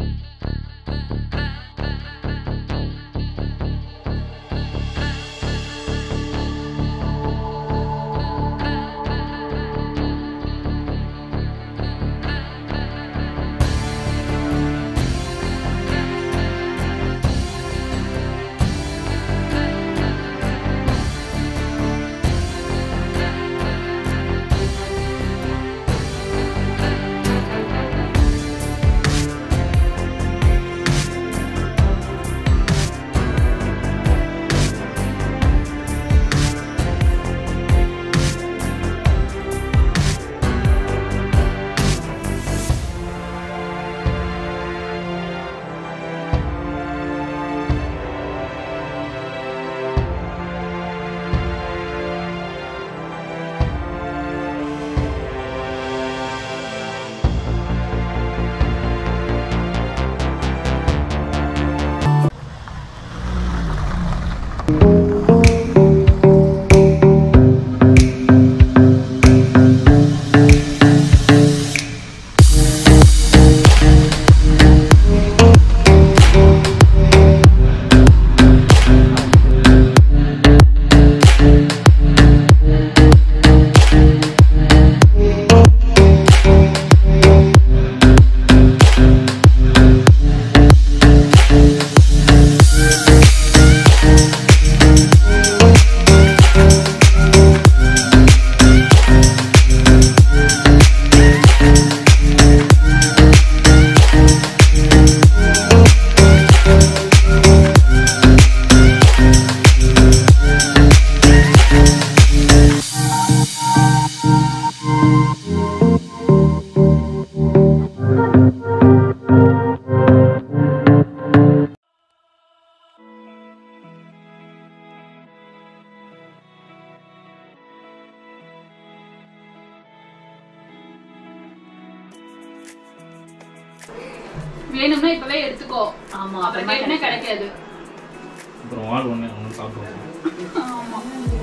வேணும்னா இப்பவே எடுத்துக்கோ ஆமா அப்புறம் கேட்டனே கிடைக்காது அப்புறம் வாழ் ஒன்று அவனுக்கு சாப்பிடுவோம் ஆமா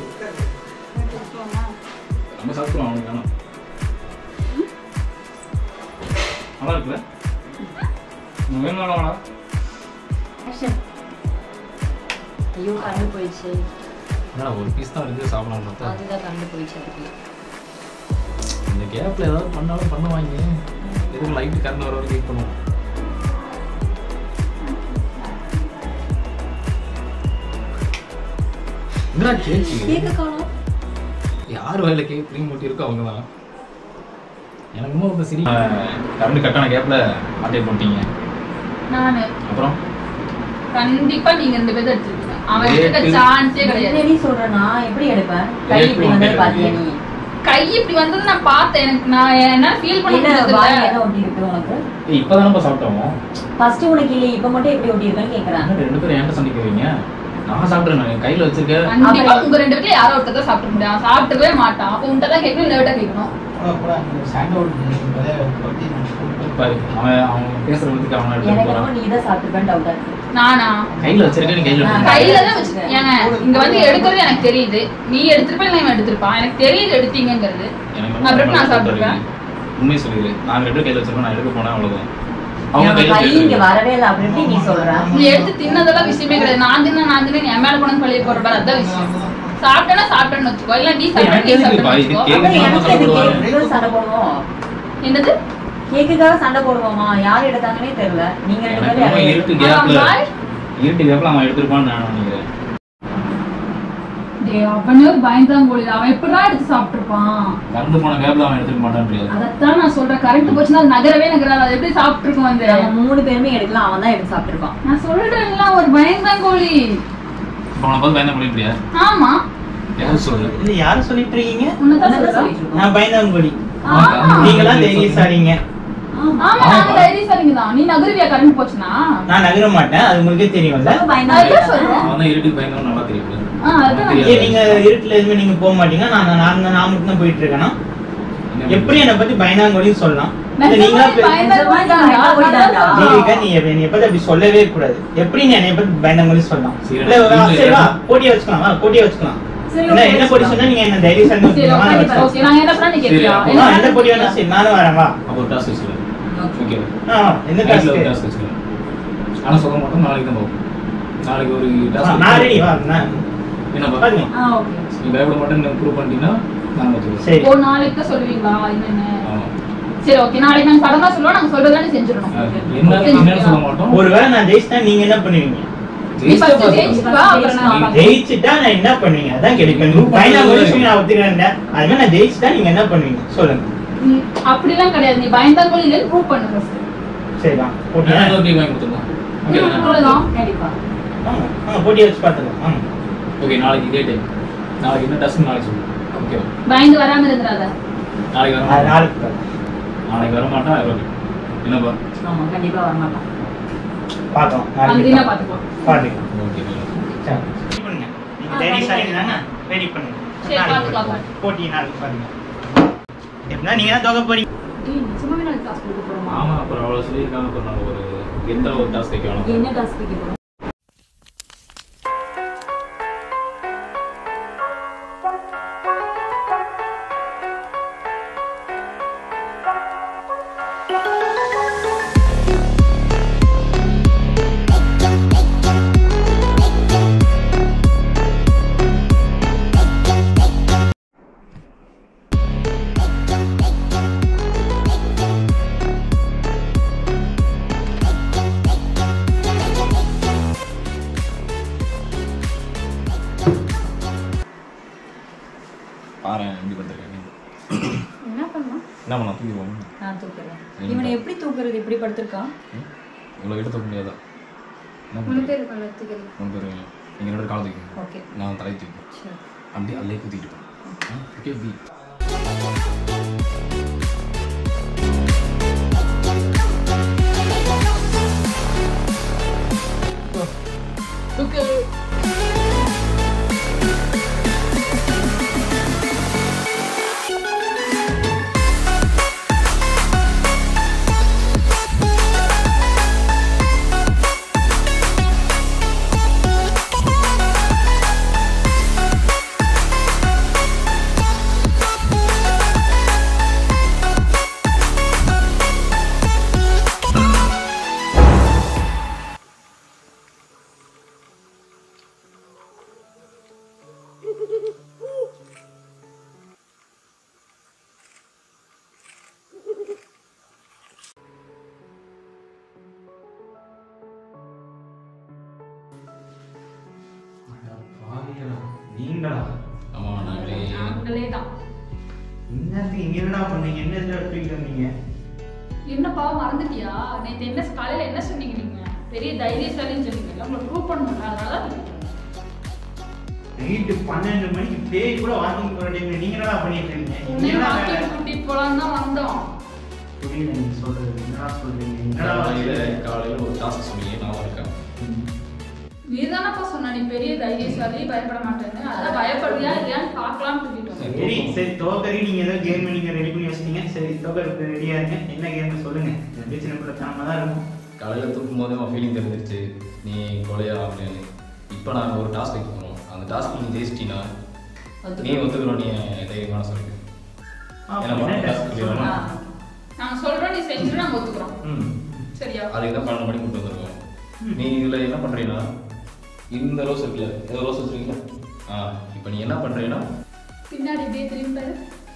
நம்ம சாப்பிடுவோம் அவனுக்கு வேணும் நல்லா இருக்குல்ல உனக்கு வேணும் வேணாம் ஐயோ கரண்டு போயிடுச்சு என்னடா ஒரு பீஸ் தான் இருக்குது சாப்பிடலாம் பார்த்தா அதுதான் கரண்டு போயிடுச்சு அதுக்கு இந்த கேப்பில் ஏதாவது பண்ணாலும் பண்ணுவாங்க எதுக்கு லைட்டு கரண்ட் வர வரைக்கும் வெயிட் பண்ணுவோம் என்னடா கேக்கு கேக்க காணோம் யார் வயல கேக் க்ரீம் ஊட்டி இருக்கோ அவங்க தான் எனக்கு இன்னும் ஒரு சிரி கரண்ட் கட்டான கேப்பில் ஆட்டை போட்டீங்க நானு அப்புறம் கண்டிப்பா நீங்க ரெண்டு பேரும் எடுத்துருக்கீங்க அவன் ஏய், எடுக்க பின்- சான்ஸே கிடையாது என்னடி சொல்றேன்னா எப்படி எடுப்பேன் கை ஏய், இப்படி உன் வந்து கையில பாத்தியா நீ கை இப்படி வந்தது நான் பார்த்தேன் எனக்கு நான் என்ன ஃபீல் பண்ண என்ன வாய் முடியல என்ன ஒட்டி இருக்கு உனக்கு ஏய் இப்போதானப்பா சாப்பிட்டோம் ஃபர்ஸ்ட் உனக்கு இல்லையே இப்ப மட்டும் எப்படி ஒட்டி இருக்குன்னு கேக்குறேன் என்ன ரெண்டு பேரும் என்கிட்ட சண்டைக்குவீங்க நான் சாப்பிட்றேன் நான் கையில் வச்சிருக்கேன் கண்டிப்பா உங்க ரெண்டு பேர்ல யாரோ ஒருத்தர் தான் சாப்பிட முடியும் அவன் சாப்பிடவே மாட்டான் அப்போ உன்கிட்ட தான் கேட்கணும் லேட்டா கேட்கணும் பாரு, அவன் அவன் பேசுற விதத்துக்கு அவனை எடுத்து எனக்கு போறான் என்னமோ நீ தான் சாப்பிட்டுருப்பேன் டவுட்டா இருக்கு நானா கையில் வச்சிருக்கேன் கையில் நான் எடுத்து கையில தான் வச்சு ஏங்க இங்க வந்து எடுக்கிறது எனக்கு தெரியுது நீ எடுத்திருப்ப இல்லை இவன் எடுத்திருப்பான் எனக்கு தெரியுது எடுத்தீங்கங்கிறது எனக்கு நான் அப்புறம் நான் சாப்பிட்டுருக்கேன் உண்மையை சொல்லிடு நான் ரெண்டு கையில் வச்சிருக்கோம் நான் எடுக்க போனேன் அவ்வளவுதான் அவங்க என் கையில் கை இங்க வச்சிருக்கேன். வரவே இல்லை அப்படி எப்படி நீ சொல்ற நீ எடுத்து தின்னதெல்லாம் விஷயமே கிடையாது நான் தின்ன நான் தின்ன நீ என் மேல கொண்டு வந்து பழைய போற பாரு அதான் விஷயம் சாப்பிட்டேன்னா சாப்பிட்டேன்னு வச்சுக்கோ இல்ல நீ சாப்பிட்டா நீ எனக்கு எதுக்குப்பா? சாப்பிட்டேன்னு இது வச்சுக்கோ கேக் அப்புறம் எனக்கு எதுக்கு சாப்பிடுவாங்க. கேக்குக்காக சண்டை போடுவோம் என்னது கேக்குக்காக சண்டை போடுவோமா யார் எடுத்தாங்கன்னே தெரியல நீங்க ரெண்டு எனக்கு பேரும் என்னமோ யாரையும் இருட்டு ஆ, கேப்ல பாய். இருட்டு கேப்ல அவன் எடுத்திருப்பான்னு நான் நினைக்கிறேன் டேய் அவனே ஒரு பயந்தாங்கோலி அவன் எப்படிதான் எடுத்து சாப்பிட்டுருப்பான் கறந்து போன கேப்ல அவன் எடுத்துக்க மாட்டான் தெரியாது அதைத்தான் நான் சொல்றேன் கரண்ட் போச்சுன்னா அது நகரவே நகராது அது எப்படி சாப்பிட்டுருக்கும் வந்து நம்ம மூணு பேருமே எடுக்கலாம் அவன் தான் எடுத்து சாப்பிட்டுருப்பான் நான் சொல்றேன்ல ஒரு பயந்தாங்கோலி இப்போ அவனை பார்த்து பயந்த முடிய முடியாது ஆமா எதாவது சொல்லு இது யாரு சொல்லிட்டு இருக்கீங்க உன்னதான் என்னதான் சொல்றேன் சொல்லிட்டு இருக்கோம் நான் பயந்தாங்குடி ஆமா நீங்களா தைரியசாலிங்க ஆமா நாங்க தைரியசாலிங்க தான் நீ நகருவியா கரண்ட் போச்சுன்னா நான் நகர மாட்டேன் அது உங்களுக்கே தெரியும்ல ரொம்ப பயந்தா அதான் சொல்றோம் அவன் தான் இருட்டுக்கு பயந்தவன் நல்லா தெரியும் ஆ, அதுதான் தெரியாது. ஏன் நீங்க இருட்டுல எதுவுமே நீங்க போக மாட்டீங்க நான் நான் நான் மட்டும் தான் போயிட்டு இருக்கேனா எப்படி என்னை பத்தி பயந்தாங்குடின்னு சொல்லலாம் இல்ல நீங்களா நிஜமாவே பே- பயந்தாங்கோலி தான். பயந்தாங்கோலி தான்டா. நீங்க நீ எப்ப- என்னை பத்தி அப்படி சொல்லவே கூடாது எப்படி நீ என்னை பத்தி பயந்தாங்குடி சொல்லலாம் சரி, இல்ல ஒரு- நீங்க- சரி வா போட்டியா வச்சுக்கலாம் வா போட்டியா வச்சுக்கலாம் சரி, என்ன okay, என்ன போட்டி சொன்னா நீங்க என்ன தைரியசாலி சரி, okay, okay, நாங்க என்ன பண்ணா நீ சரி, கேட்கியா? அப்போ என்ன எந்த போட்டி வேணா சரி நானும் வரேன் வா அப்போ ஒரு டாஸ் வச்சுருவேன் ஓகே ஆ எந்த நைட்ல ஒரு டாஸ்க் டாஸ்க் வச்சுக்கலாம் ஆனா சொல்ல மாட்டோம் நாளைக்கு தான் பார்ப்போம் நாளைக்கு ஒரு டாஸ்க் நான் ரெடி வா நான் என்னப்பா பாருங்க ஆ ஓகே நீ பயப்பட மாட்டேன்னு ப்ரூவ் பண்ணிட்டீங்கன்னா நாங்கள் வச்சுக்கிறோம் சரி ஓ நாளைக்கு தான் சொல்லுவீங்களா என்னென்ன ஆமா சரி ஓகே நாளைக்கு நாங்க சடனா சொல்லுவோம் நாங்க சொல்றதானே செஞ்சிடணும் அது என்ன என்னன்னு சொல்ல மாட்டோம் ஒருவேளை நான் ஜெயிச்சிட்டா நீங்க என்ன பண்ணுவீங்க நீ ஜெயிச்சா first பார்த்துக்கலாம். ஜெயிச்சுட்டு வா, அப்புறம் நான் பார்க்கறேன். ஜெயிச்சுட்டா நான் என்ன பண்ணுவீங்க அதான் கேட்கிறேன் Prove பையனா பண்றது சொல்லி நான் ஒத்துக்கிறேன் அது மாதிரி நான் ஜெயிச்சுட்டா நீங்க என்ன பண்ணுவீங்க சொல்லுங்க ம், அப்படிலாம் கிடையாது நீ பயந்தாங்கோலி இல்லைன்னு ப்ரூவ் பண்ணு ஃபர்ஸ்ட் சரிதான் போட்டி நான் ஏதோ வாங்கி கொடுத்துருவோம் ஓகே தானே? அவ்வளவுதான் கண்டிப்பா வாங்க வாங்க போட்டி வச்சு பார்த்துக்கலாம் வாங்க ஓகே நாளைக்கு இதே டைம் நாளைக்கு என்ன டாஸ்க் நாளைக்கு சொல்லுங்க ஓகே பயந்து வராம இருந்துடாத நாளைக்கு வர அது மாட்டேன் நாளைக்கு பார்க்கலாம். நாளைக்கு வர மாட்டேன் ஓகே என்னப்பா ஆமா கண்டிப்பா வரமாட்டான் பார்க்கலாம் அங்கேயும் நாளைக்கு பாத்துக்கோ பார்த்துக்கலாம் ஓகே சரி ரெடி பண்ணுங்க நீங்க ஆ, டைரி ready சரிங்க தானே ரெடி பண்ணுங்க சரி, நாளைக்கு பார்த்துக்கலாம். பார்த்துக்கலாம். போட்டி நாளைக்கு பாருங்க எப்படின்னா நீங்க தான் தொகை போறீங்க டேய் நிஜமாவே நாளைக்கு காசு கொடுக்க போறோமா ஆமா அப்புறம் அவ்வளோ சொல்லியிருக்காங்க அப்புறம் நான் ஒரு எந்த ஒரு டாஸ்க் வைக்க வேணாம் என்ன டாஸ்க் வைக்க போறோம் பாரு எப்படி பார்த்துருக்கேன் என்ன பண்ணலாம் என்ன பண்ணலாம் தூக்கிடுவோம் நான் தூக்குறேன் சரிங்க. இவனை எப்படி தூக்குறது இப்படி படுத்திருக்கான் இவ்வளோ கிட்ட தூக்க முடியாதா என்ன உனக்கு பண்ணுறது இருக்கா எடுத்துக்கிறேன் மூணு பேர் நீங்கள் ரெண்டு பேரும் காலை தூக்கிங்க ஓகே நான் தலை தூக்கி சரி அப்படியே அல்லே குத்திட்டு போய் ஓகே பி நீங்களா ஆமாம் நாங்களே நாங்களே தான் இன்னத்துக்கு இங்க என்னடா பண்ணீங்க என்ன இதுல எடுத்துக்கிட்டு வந்தீங்க என்னப்பா மறந்துட்டியா நேத்து என்ன காலையில என்ன சொன்னீங்க நீங்க பெரிய தைரியசாலின்னு சொன்னீங்க உங்களை ப்ரூவ் பண்ணணும் அதனால தான் கூட்டிட்டு வந்தேன். நைட்டு பன்னெண்டு மணிக்கு பேய் கூட வாக்கிங் போற டைம்ல நீங்க என்னடா பண்ணிட்டு இருக்கீங்க இங்க உன்னையும் என்னடா வாக்கிங் வேலை? கூட்டிட்டு போலான்னு தான் வந்தோம் புரியல நீங்க சொல்றது என்னடா சொல்றீங்க என்னடா காலையில் வச்சிருக்கீங்க? காலையில் ஒரு டாஸ்க் சொன்னீங்க நான் இருக்கேன் நீ தானப்பா சொன்ன நீ பெரிய தைரியசாலி பயப்பட மாட்டேன்னு அதான் பயப்படுறியா இல்லையான்னு பார்க்கலாம்னு கூட்டிட்டு வந்தேன் சரி சரி தோக்கரி நீங்க ஏதோ கேம் நீங்க ரெடி பண்ணி வச்சிட்டீங்க சரி தோக்கருக்கு ரெடியா இருங்க என்ன கேம் சொல்லுங்க பிரச்சனை கூட தரமா தான் இருக்கும் காலையில் தூக்கும் போதே அவன் ஃபீலிங் தெரிஞ்சிருச்சு நீ கொலையா அப்படின்னு இப்போ நாங்கள் ஒரு டாஸ்க் வைக்க போகிறோம் அந்த டாஸ்க் நீ ஜெயிச்சிட்டினா நீ ஒத்துக்கிறோம் நீ தைரியமான சொல்லிட்டு ஏன்னா என்ன மொத்த task task சொல்லுங்க? ஆ. நாங்க சொல்றோம் நீ செஞ்சிரு நாங்க ஒத்துக்கிறோம் ம் சரியா அதுக்கு தான் பன்னெண்டு மணிக்கு கூட்டு வந்திருக்கோம் ம். நீ இதில் என்ன பண்ணுறீங்கன்னா இந்த ரோஸ் இருக்குல்ல ஏதோ ரோஸ் வச்சுருக்கீங்களா ஆ இப்போ நீ என்ன பண்ணுறீங்கன்னா பின்னாடி இப்படியே திரும்பி பாரு.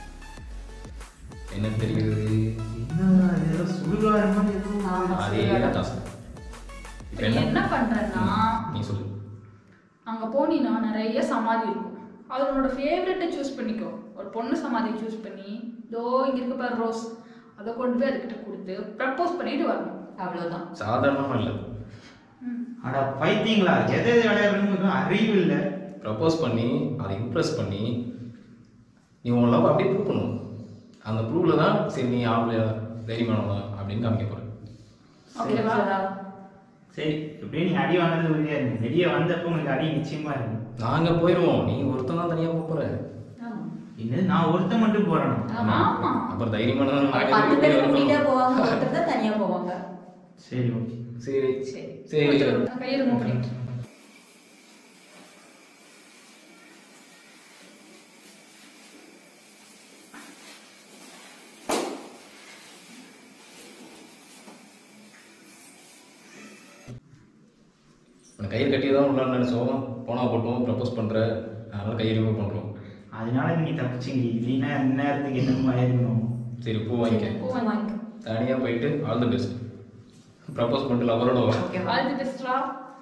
என்ன தெரியுது என்னடா இது ஏதோ சுடுகாடு மாதிரி ஏதோ ஆமா. அதே டாஸ்க் இப்போ நீ என்ன பண்றேன்னா நீ சொல்லு அங்க போனீன்னா நிறைய சமாதி இருக்கும் அது உன்னோட ஃபேவரட்டை சூஸ் பண்ணிக்கோ ஒரு பொண்ணு சமாதியை சூஸ் பண்ணி இதோ இங்க இருக்க பாரு ரோஸ் அதை கொண்டு போய் அதுக்கிட்ட கொடுத்து ப்ரப்போஸ் பண்ணிட்டு வரணும் அவ்வளவுதான் சாதாரணமாக இல்லை ம். அட பைத்தியங்களா எது எது விளையாடுறதுன்னு அறிவு இல்ல ப்ரப்போஸ் பண்ணி அதை இம்ப்ரெஸ் பண்ணி நீ உன் லவ் அப்படியே ப்ரூவ் பண்ணணும் அந்த ப்ரூவில் தான் சரி நீ ஆம்பளையா தைரியமானவா அப்படின்னு காமிக்க போகிறேன் ஓகேவா சரி எப்படியும் நீங்க அடி வாங்கினது உறுதியா இருக்கு வெளியே வந்தப்போ உங்களுக்கு அடி நிச்சயமா இருக்கு நாங்கள் போயிடுவோம் நீ ஒருத்தன் தான் தனியாக போக போகிற ஆமா. இன்னும் நான் ஒருத்தன் மட்டும் போறேன் ஆமா அப்புறம் தைரியமானவன் நானே பத்து திருப்பி பேர் மீட்டா வரணும். போவாங்க ஒருத்தர் தான் தனியா போவாங்க சரி ஓகே சரி சரி சரி கையை ரிமூவ் பண்ணிட்டு கயிறு கட்டி தான் உள்ளான்னு நினச்சோம் போனால் போட்டோம் ப்ரப்போஸ் பண்ணுற அதனால் கையை ரிமூவ் பண்ணுறோம் அதனால நீங்க தப்பிச்சிங்க இல்லைன்னா இந்நேரத்துக்கு என்ன ஆயிருக்கணும் சரி பூ வாங்கிக்க பூ வாங்கி தனியாக போயிட்டு ஆல் தி பெஸ்ட் ப்ரப்போஸ் பண்ணிட்டு லவரோட வா ஓகேவா ஆல் தி பெஸ்ட்ரா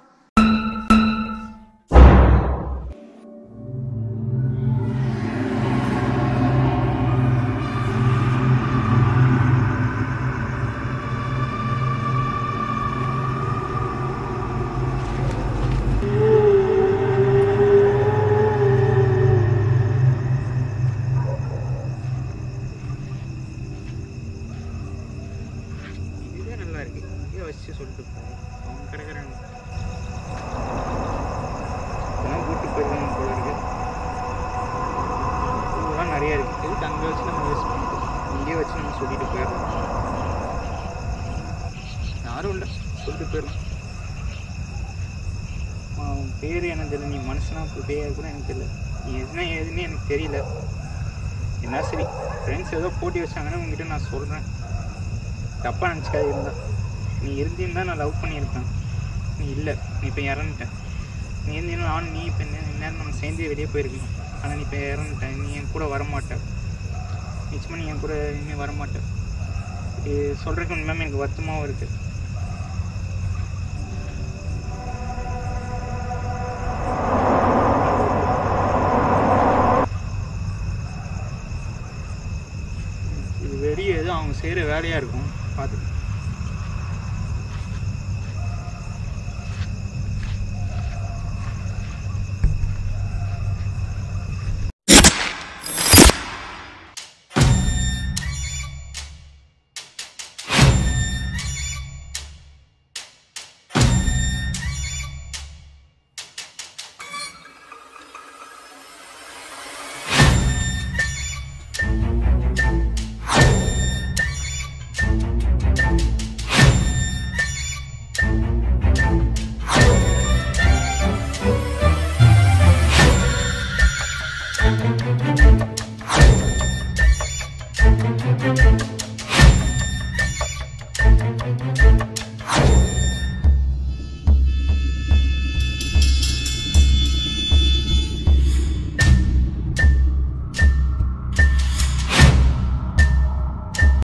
இதுவே நல்லா இருக்கு இதே வச்சு சொல்லிட்டு போவோம் அவங்க கிடக்குறாங்க இதெல்லாம் கூட்டு போயிருக்காங்க போல இருக்கு இதெல்லாம் நிறைய இருக்கு இதுக்கு அங்கே வச்சு நம்ம வேஸ்ட் பண்ணிட்டு இங்கேயே வச்சு நம்ம சொல்லிட்டு போயிடலாம் யாரும் இல்லை சொல்லிட்டு போயிடலாம் அவன் பேர் எனக்கு தெரியல நீ மனுஷனா பேயா கூட எனக்கு தெரியல நீ என்ன ஏதுன்னு எனக்கு தெரியல என்ன சரி ஃப்ரெண்ட்ஸ் ஏதோ போட்டி வச்சாங்கன்னா உங்ககிட்ட நான் சொல்கிறேன் தப்பாக நினச்சிக்காது இருந்தா நீ இருந்திருந்தா நான் லவ் பண்ணியிருப்பேன் நீ இல்லை நீ இப்போ இறந்துட்ட நீ இருந்தீங்கன்னா நானும் நீ இப்போ நேரம் நம்ம சேர்ந்தே வெளியே போயிருக்கணும் ஆனால் நீ இப்போ இறந்துட்ட நீ என் கூட வரமாட்ட நிச்சயமாக நீ என் கூட இனிமேல் வரமாட்ட இது சொல்கிறதுக்கு உண்மையாக எனக்கு வருத்தமாகவும் இருக்குது இது வெறிய ஏதோ அவங்க செய்கிற வேலையாக இருக்கும் பார்த்து